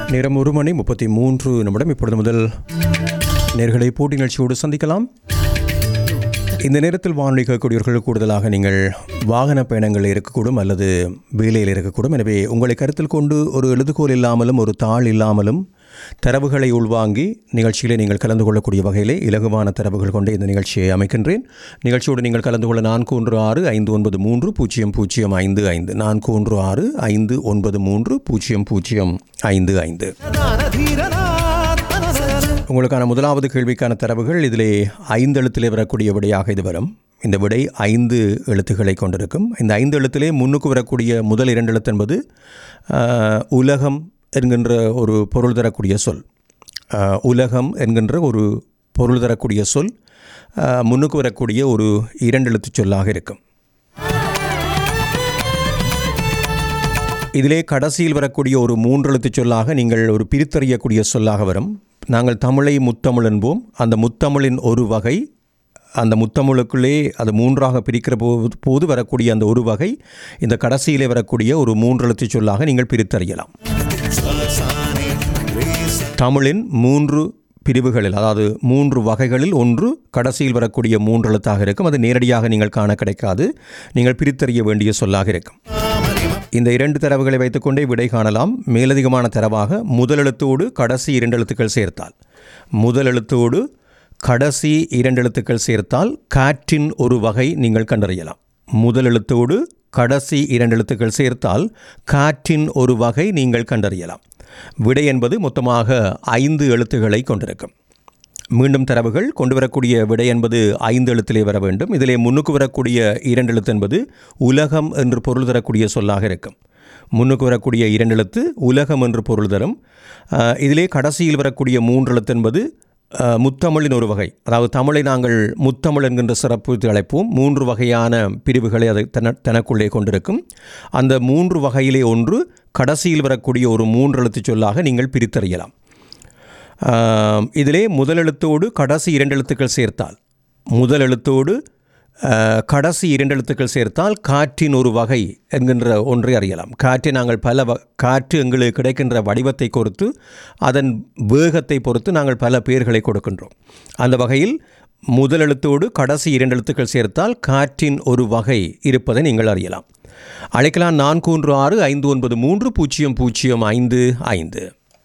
நேரம் ஒரு மணி முப்பத்தி மூன்று நிமிடம் இப்பொழுது முதல் நேர்களை போட்டி நிகழ்ச்சியோடு சந்திக்கலாம் இந்த நேரத்தில் வானொலி கேட்கக்கூடியவர்கள் கூடுதலாக நீங்கள் வாகன பயணங்களில் இருக்கக்கூடும் அல்லது வேலையில் இருக்கக்கூடும் எனவே உங்களை கருத்தில் கொண்டு ஒரு எழுதுகோல் இல்லாமலும் ஒரு தாள் இல்லாமலும் தரவுகளை உள்வாங்கி நிகழ்ச்சியிலே நீங்கள் கலந்து கொள்ளக்கூடிய வகையிலே இலகுவான தரவுகள் கொண்டு இந்த நிகழ்ச்சியை அமைக்கின்றேன் நிகழ்ச்சியோடு நீங்கள் கலந்து கொள்ள நான்கு ஒன்று ஆறு ஐந்து ஒன்பது மூன்று பூஜ்ஜியம் பூஜ்ஜியம் ஐந்து ஐந்து நான்கு ஒன்று ஆறு ஐந்து ஒன்பது மூன்று பூஜ்ஜியம் பூஜ்ஜியம் ஐந்து ஐந்து உங்களுக்கான முதலாவது கேள்விக்கான தரவுகள் இதிலே ஐந்து எழுத்திலே வரக்கூடிய விடையாக இது வரும் இந்த விடை ஐந்து எழுத்துக்களை கொண்டிருக்கும் இந்த ஐந்து எழுத்திலே முன்னுக்கு வரக்கூடிய முதல் இரண்டு எழுத்து என்பது ஆஹ், உலகம் என்கின்ற ஒரு பொருள் தரக்கூடிய சொல் ஆஹ், உலகம் என்கின்ற ஒரு பொருள் தரக்கூடிய சொல் ஆஹ், முன்னுக்கு வரக்கூடிய ஒரு இரண்டு எழுத்துச் சொல்லாக இருக்கும் இதிலே கடைசியில் வரக்கூடிய ஒரு மூன்றெழுத்துச் சொல்லாக நீங்கள் ஒரு பிரித்தறியக்கூடிய சொல்லாக வரும் நாங்கள் தமிழை முத்தமிழ் என்போம் அந்த முத்தமிழின் ஒரு வகை அந்த முத்தமிழுக்குள்ளே அது மூன்றாக பிரிக்கிற போது போது வரக்கூடிய அந்த ஒரு வகை இந்த கடைசியிலே வரக்கூடிய ஒரு மூன்றெழுத்துச் சொல்லாக நீங்கள் பிரித்தறியலாம் தமிழின் மூன்று பிரிவுகளில் அதாவது மூன்று வகைகளில் ஒன்று கடைசியில் வரக்கூடிய மூன்று எழுத்தாக இருக்கும் அது நேரடியாக நீங்கள் காண கிடைக்காது நீங்கள் பிரித்தறிய வேண்டிய சொல்லாக இருக்கும் இந்த இரண்டு தரவுகளை வைத்துக்கொண்டே விடை காணலாம் மேலதிகமான தரவாக முதல் எழுத்தோடு கடைசி இரண்டு எழுத்துக்கள் சேர்த்தால் முதல் எழுத்தோடு கடைசி இரண்டு எழுத்துக்கள் சேர்த்தால் காற்றின் ஒரு வகை நீங்கள் கண்டறியலாம் முதல் எழுத்தோடு கடைசி இரண்டு எழுத்துக்கள் சேர்த்தால் காற்றின் ஒரு வகை நீங்கள் கண்டறியலாம் விடை என்பது மொத்தமாக ஐந்து எழுத்துக்களை கொண்டிருக்கும் மீண்டும் தரவுகள் கொண்டு வரக்கூடிய விடை என்பது ஐந்து எழுத்திலே வர வேண்டும் இதிலே முன்னுக்கு வரக்கூடிய இரண்டு எழுத்து என்பது உலகம் என்று பொருள் தரக்கூடிய சொல்லாக இருக்கும் முன்னுக்கு வரக்கூடிய இரண்டு எழுத்து உலகம் என்று பொருள் தரும் அஹ், இதிலே கடைசியில் வரக்கூடிய மூன்று எழுத்து என்பது அஹ், முத்தமிழின் ஒரு வகை அதாவது தமிழை நாங்கள் முத்தமிழ் என்கின்ற சிறப்பு அழைப்போம் மூன்று வகையான பிரிவுகளை அது தன தனக்குள்ளே கொண்டிருக்கும் அந்த மூன்று வகையிலே ஒன்று கடைசியில் வரக்கூடிய ஒரு மூன்று எழுத்துச் சொல்லாக நீங்கள் பிரித்தறியலாம் ஆம், இதிலே முதல் எழுத்தோடு கடைசி இரண்டு எழுத்துக்கள் சேர்த்தால் முதல் எழுத்தோடு அஹ், கடைசி இரண்டு எழுத்துக்கள் சேர்த்தால் காற்றின் ஒரு வகை என்கின்ற ஒன்றை அறியலாம் காற்றை நாங்கள் பல வ காற்று எங்களுக்கு கிடைக்கின்ற வடிவத்தை பொறுத்து அதன் வேகத்தை பொறுத்து நாங்கள் பல பெயர்களை கொடுக்கின்றோம் அந்த வகையில் முதல் எழுத்தோடு கடைசி இரண்டு எழுத்துக்கள் சேர்த்தால் காற்றின் ஒரு வகை இருப்பதை நீங்கள் அறியலாம் அழைக்கலாம் நான்கு ஒன்று ஆறு ஐந்து ஒன்பது மூன்று பூஜ்ஜியம் பூஜ்ஜியம் ஐந்து ஐந்து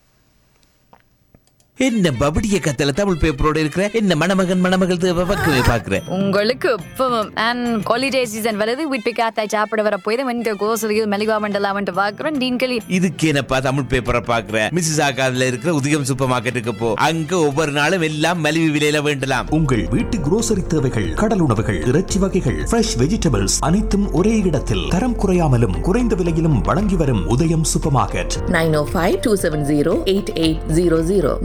என்ன பபடிய கத்தல தமிழ் பேப்பரோட இருக்கிற என்ன மணமகன் மணமகள் தேவை பக்கமே பாக்குற உங்களுக்கு இப்பவும் அண்ட் ஹாலிடே சீசன் வருது வீட்டு காத்தாய் சாப்பிட வர போய் இந்த கோசலியில் மெலிவா மண்டலாமன்ட்டு பார்க்குறோம் டீன்களி இதுக்கு என்னப்பா தமிழ் பேப்பரை பாக்குற மிஸ்ஸஸ் ஆகாதுல இருக்கிற உதயம் சூப்பர் மார்க்கெட்டுக்கு போ அங்க ஒவ்வொரு நாளும் எல்லாம் மலிவு விலையில வேண்டலாம் உங்கள் வீட்டு grocery தேவைகள் கடல் உணவுகள் இறைச்சி வகைகள் ஃப்ரெஷ் வெஜிடபிள்ஸ் அனைத்தும் ஒரே இடத்தில் தரம் குறையாமலும் குறைந்த விலையிலும் வழங்கி வரும் உதயம் super market 905-270-8800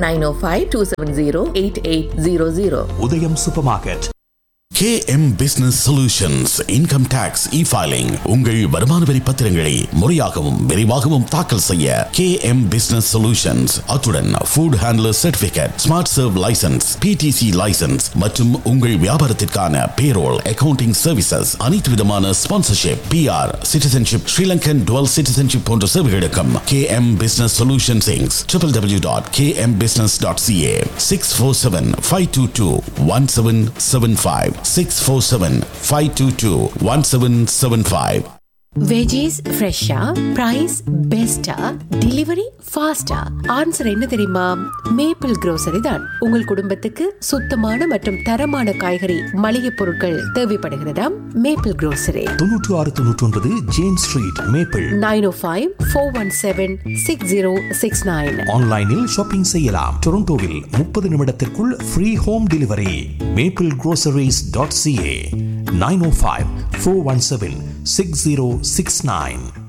905-270-8800 Udayam super market KM Business Solutions Income Tax E-Filing உங்கள் வருமான வரி பத்திரங்களை முறையாகவும் விரைவாகவும் தாக்கல் செய்ய KM Business Solutions அத்துடன் Food Handler Certificate Smart Serve License PTC License மற்றும் உங்கள் வியாபாரத்திற்கான Payroll Accounting Services அனைத்து விதமான Sponsorship PR Citizenship Sri Lankan Dual Citizenship போன்ற சேவைகளுக்கும் KM Business Solutions Inc. www.kmbusiness.ca 647-522-1775 647-522-1775 veggies ஃப்ரெஷ்ஷா பிரைஸ் பெஸ்டா டெலிவரி ஃபாஸ்டா ஆன்சர் என்ன தெரியுமா மேப்பிள் grocery தான் உங்கள் குடும்பத்துக்கு சுத்தமான மற்றும் தரமான காய்கறி மளிகை பொருட்கள் தேவைப்படுகிறதாம் மேப்பிள் grocery தொன்னூற்று ஆறு தொன்னூற்றி ஒன்பது James street maple nine O five four one seven six zero six nine ஆன்லைனில் ஷாப்பிங் செய்யலாம் டொரண்டோவில் முப்பது நிமிடத்திற்குள் free home delivery maple groceries.ca dot CA nine O five four one seven six zero six nine